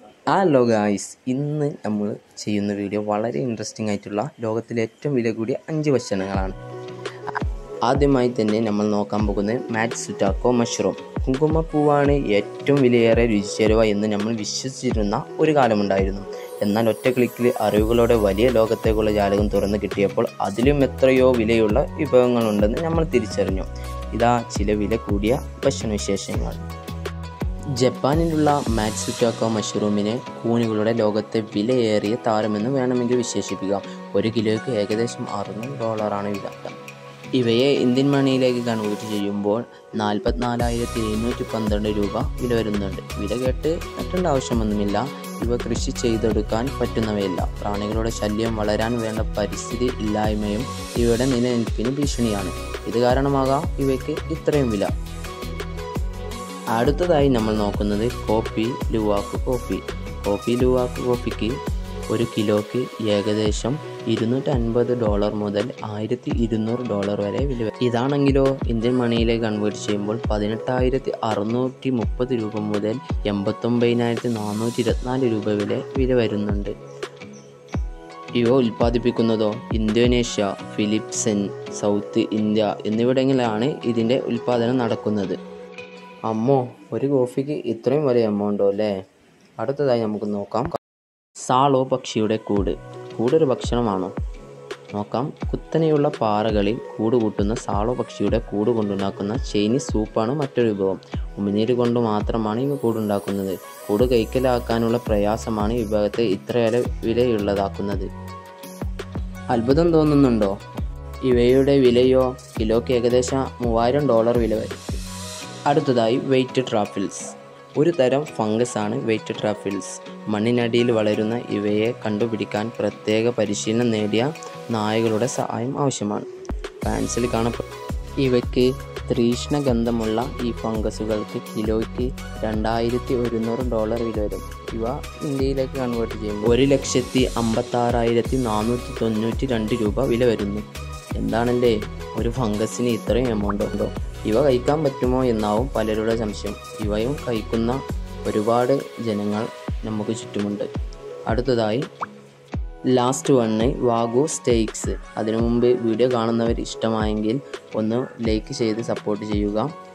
Hello guys ഇന്ന് നമ്മൾ ചെയ്യുന്ന വീഡിയോ വളരെ ഇൻട്രസ്റ്റിംഗ് ആയിട്ടുള്ള ലോകത്തിലെ ഏറ്റവും വില കൂടിയ അഞ്ച് ഭക്ഷണങ്ങളാണ് ആദ്യമായി തന്നെ നമ്മൾ നോക്കാൻ പോകുന്നത് മാറ്റ് സുറ്റാക്കോ മഷ്റൂം കുങ്കുമപ്പൂവാണ് ഏറ്റവും വിലയേറെ രുചിചേരുവ എന്ന് നമ്മൾ വിശ്വസിച്ചിരുന്ന ഒരു കാലമുണ്ടായിരുന്നു എന്നാൽ ഒറ്റ ക്ലിക്കിൽ അറിവുകളുടെ വലിയ ലോകത്തേക്കുള്ള ജാലകം തുറന്നു കിട്ടിയപ്പോൾ അതിലും എത്രയോ വിലയുള്ള വിഭവങ്ങളുണ്ടെന്ന് നമ്മൾ തിരിച്ചറിഞ്ഞു ഇതാ ചില വില കൂടിയ ഭക്ഷണവിശേഷങ്ങൾ ജപ്പാനിലുള്ള മാറ്റ്സുറ്റാക്കോ മഷ്റൂമിനെ കൂണികളുടെ ലോകത്തെ വിലയേറിയ താരമെന്ന് വേണമെങ്കിൽ വിശേഷിപ്പിക്കാം ഒരു കിലോയ്ക്ക് ഏകദേശം അറുന്നൂറ് ഡോളറാണ് വില ഇവയെ ഇന്ത്യൻ മണിയിലേക്ക് കൺവേർട്ട് ചെയ്യുമ്പോൾ നാൽപ്പത്തിനാലായിരത്തി എഴുന്നൂറ്റി പന്ത്രണ്ട് രൂപ വില വരുന്നുണ്ട് വില കേട്ട് മറ്റേണ്ട ആവശ്യമൊന്നുമില്ല ഇവ കൃഷി ചെയ്തെടുക്കാൻ പറ്റുന്നവയല്ല പ്രാണികളുടെ ശല്യം വളരാൻ വേണ്ട പരിസ്ഥിതി ഇല്ലായ്മയും ഇവയുടെ നിലനിൽപ്പിന് ഭീഷണിയാണ് ഇത് കാരണമാകാം ഇവയ്ക്ക് ഇത്രയും വില അടുത്തതായി നമ്മൾ നോക്കുന്നത് coffee Luwak coffee coffee Luwak കോഫിക്ക് ഒരു കിലോയ്ക്ക് ഏകദേശം ഇരുന്നൂറ്റി അൻപത് ഡോളർ മുതൽ ആയിരത്തി ഇരുന്നൂറ് ഡോളർ വരെ വില വരും. ഇതാണെങ്കിലോ ഇന്ത്യൻ മണിയിലേക്ക് കൺവേർട്ട് ചെയ്യുമ്പോൾ പതിനെട്ടായിരത്തി അറുന്നൂറ്റി മുപ്പത് രൂപ മുതൽ എൺപത്തൊമ്പതിനായിരത്തി നാനൂറ്റി ഇരുപത്തിനാല് രൂപ വരെ വില വരുന്നുണ്ട് ഇവ ഉൽപ്പാദിപ്പിക്കുന്നതോ ഇന്തോനേഷ്യ ഫിലിപ്സൻ സൗത്ത് ഇന്ത്യ എന്നിവിടങ്ങളിലാണ് ഇതിൻ്റെ ഉൽപ്പാദനം നടക്കുന്നത് അമ്മോ ഒരു കോഫിക്ക് ഇത്രയും വലിയ എമൗണ്ടോ അല്ലേ അടുത്തതായി നമുക്ക് നോക്കാം സാളോ പക്ഷിയുടെ കൂട് കൂടൊരു ഭക്ഷണമാണോ നോക്കാം കുത്തനെയുള്ള പാറകളിൽ കൂട് കൂട്ടുന്ന സാളോ പക്ഷിയുടെ കൂട് കൊണ്ടുണ്ടാക്കുന്ന ചൈനീസ് സൂപ്പാണ് മറ്റൊരു വിഭവം ഉമിനീര് കൊണ്ട് മാത്രമാണ് ഇവ കൂടുണ്ടാക്കുന്നത് കൂട് കൈക്കലാക്കാനുള്ള പ്രയാസമാണ് ഈ വിഭവത്തെ ഇത്രയേറെ വിലയുള്ളതാക്കുന്നത് അത്ഭുതം തോന്നുന്നുണ്ടോ ഇവയുടെ വിലയോ കിലോയ്ക്ക് ഏകദേശം മൂവായിരം ഡോളർ വില വരും അടുത്തതായി വെയിറ്റ് ട്രാഫിൽസ് ഒരു തരം ഫംഗസ് ആണ് വെയിറ്റ് ട്രാഫിൽസ് മണ്ണിനടിയിൽ വളരുന്ന ഇവയെ കണ്ടുപിടിക്കാൻ പ്രത്യേക പരിശീലനം നേടിയ നായകളുടെ സഹായം ആവശ്യമാണ് ഫ്രാൻസിൽ കാണപ്പെടും ഇവയ്ക്ക് തീക്ഷ്ണഗന്ധമുള്ള ഈ ഫംഗസുകൾക്ക് കിലോയ്ക്ക് രണ്ടായിരത്തി ഒരുന്നൂറ് ഡോളർ വില വരും ഇവ ഇന്ത്യയിലേക്ക് കൺവേർട്ട് ചെയ്യുമ്പോൾ ഒരു ലക്ഷത്തി അമ്പത്താറായിരത്തി നാനൂറ്റി തൊണ്ണൂറ്റി രണ്ട് രൂപ വില വരുന്നു എന്താണല്ലേ ഒരു ഫംഗസിന് ഇത്രയും എമൗണ്ട് ഉണ്ടോ ഇവ കഴിക്കാൻ പറ്റുമോ എന്നാവും പലരുടെ സംശയം ഇവയും കഴിക്കുന്ന ഒരുപാട് ജനങ്ങൾ നമുക്ക് ചുറ്റുമുണ്ട് അടുത്തതായി ലാസ്റ്റ് വണ്ണ് വാഗു സ്റ്റേക്സ് അതിനു മുമ്പ് വീഡിയോ കാണുന്നവർ ഇഷ്ടമായെങ്കിൽ ഒന്ന് ലൈക്ക് ചെയ്ത് സപ്പോർട്ട് ചെയ്യുക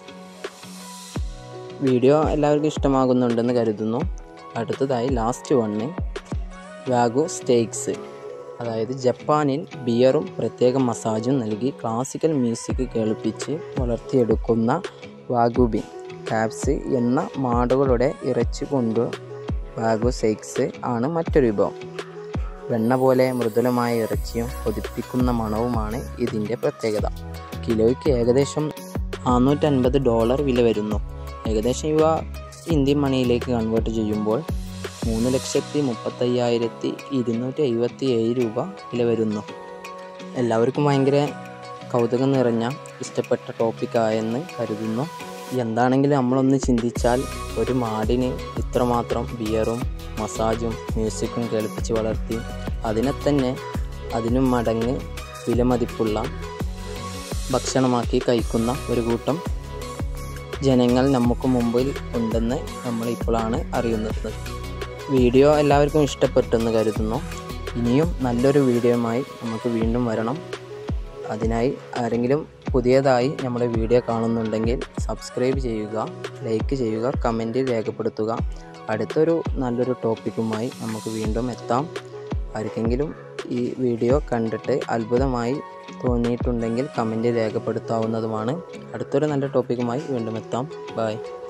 വീഡിയോ എല്ലാവർക്കും ഇഷ്ടമാകുന്നുണ്ടെന്ന് കരുതുന്നു അടുത്തതായി ലാസ്റ്റ് വണ്ണ് വാഗു സ്റ്റേക്സ് അതായത് ജപ്പാനിൽ ബിയറും പ്രത്യേക മസാജും നൽകി ക്ലാസിക്കൽ മ്യൂസിക് കേൾപ്പിച്ച് വളർത്തിയെടുക്കുന്ന വാഗുബിൻ കാപ്സ് എന്ന മാടുകളുടെ ഇറച്ചി കൊണ്ട് വാഗു സെയ്ക്സ് ആണ് മറ്റൊരു വിഭവം വെണ്ണ പോലെ മൃദുലമായ ഇറച്ചിയും കൊതിപ്പിക്കുന്ന മണവുമാണ് ഇതിൻ്റെ പ്രത്യേകത കിലോയ്ക്ക് ഏകദേശം നാനൂറ്റൻപത് ഡോളർ വില വരുന്നു ഏകദേശം ഇവ ഇന്ത്യൻ മണിയിലേക്ക് കൺവേർട്ട് ചെയ്യുമ്പോൾ മൂന്ന് ലക്ഷത്തി മുപ്പത്തയ്യായിരത്തി ഇരുന്നൂറ്റി എഴുപത്തി ഏഴ് രൂപ വില വരുന്നു എല്ലാവർക്കും ഭയങ്കര കൗതുകം നിറഞ്ഞ ഇഷ്ടപ്പെട്ട ടോപ്പിക്കായെന്ന് കരുതുന്നു എന്താണെങ്കിലും നമ്മളൊന്ന് ചിന്തിച്ചാൽ ഒരു മാടിന് ഇത്രമാത്രം ബിയറും മസാജും മ്യൂസിക്കും കേൾപ്പിച്ച് വളർത്തി അതിനെ തന്നെ അതിനും മടങ്ങ് വിലമതിപ്പുള്ള ഭക്ഷണമാക്കി കഴിക്കുന്ന ഒരു കൂട്ടം ജനങ്ങൾ നമുക്ക് മുമ്പിൽ ഉണ്ടെന്ന് നമ്മൾ ഇപ്പോഴാണ് അറിയുന്നത് വീഡിയോ എല്ലാവർക്കും ഇഷ്ടപ്പെട്ടെന്ന് കരുതുന്നു ഇനിയും നല്ലൊരു വീഡിയോയുമായി നമുക്ക് വീണ്ടും വരണം അതിനായി ആരെങ്കിലും പുതിയതായി നമ്മുടെ വീഡിയോ കാണുന്നുണ്ടെങ്കിൽ സബ്സ്ക്രൈബ് ചെയ്യുക ലൈക്ക് ചെയ്യുക കമൻറ്റിൽ രേഖപ്പെടുത്തുക അടുത്തൊരു നല്ലൊരു ടോപ്പിക്കുമായി നമുക്ക് വീണ്ടും എത്താം ആർക്കെങ്കിലും ഈ വീഡിയോ കണ്ടിട്ട് അത്ഭുതമായി തോന്നിയിട്ടുണ്ടെങ്കിൽ കമൻറ്റിൽ രേഖപ്പെടുത്താവുന്നതുമാണ് അടുത്തൊരു നല്ല ടോപ്പിക്കുമായി വീണ്ടും എത്താം ബൈ